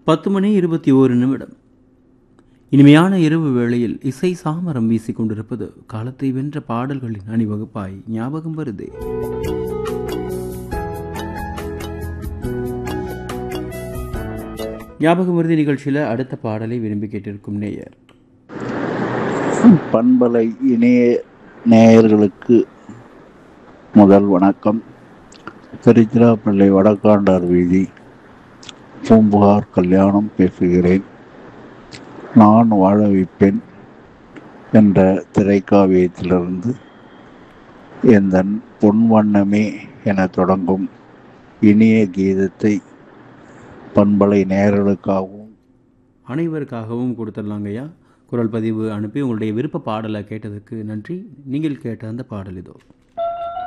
பத்து மணி இருபத்தி ஓரு நிமிடம் இனிமையான இரவு வேளையில் இசை சாமரம் வீசிக் கொண்டிருப்பது காலத்தை வென்ற பாடல்களின் அணிவகுப்பாய் ஞாபகம் வருதே ஞாபகம் வருதி நிகழ்ச்சியில் அடுத்த பாடலை விரும்பி கேட்டிருக்கும் நேயர் பண்பலை இணைய நேயர்களுக்கு முதல் வணக்கம் திருச்சிராப்பள்ளி வடக்காண்டார் வீதி பூம்புகார் கல்யாணம் பேசுகிறேன் நான் வாழ வைப்பேன் என்ற திரைக்காவியத்திலிருந்து எந்தன் பொன் வண்ணமே என தொடங்கும் இனிய கீதத்தை பண்பலை நேயர்களுக்காகவும் அனைவருக்காகவும் கொடுத்துடலாங்கய்யா குரல் பதிவு அனுப்பி உங்களுடைய விருப்ப பாடலை கேட்டதுக்கு நன்றி நீங்கள் கேட்ட அந்த பாடல் இதோ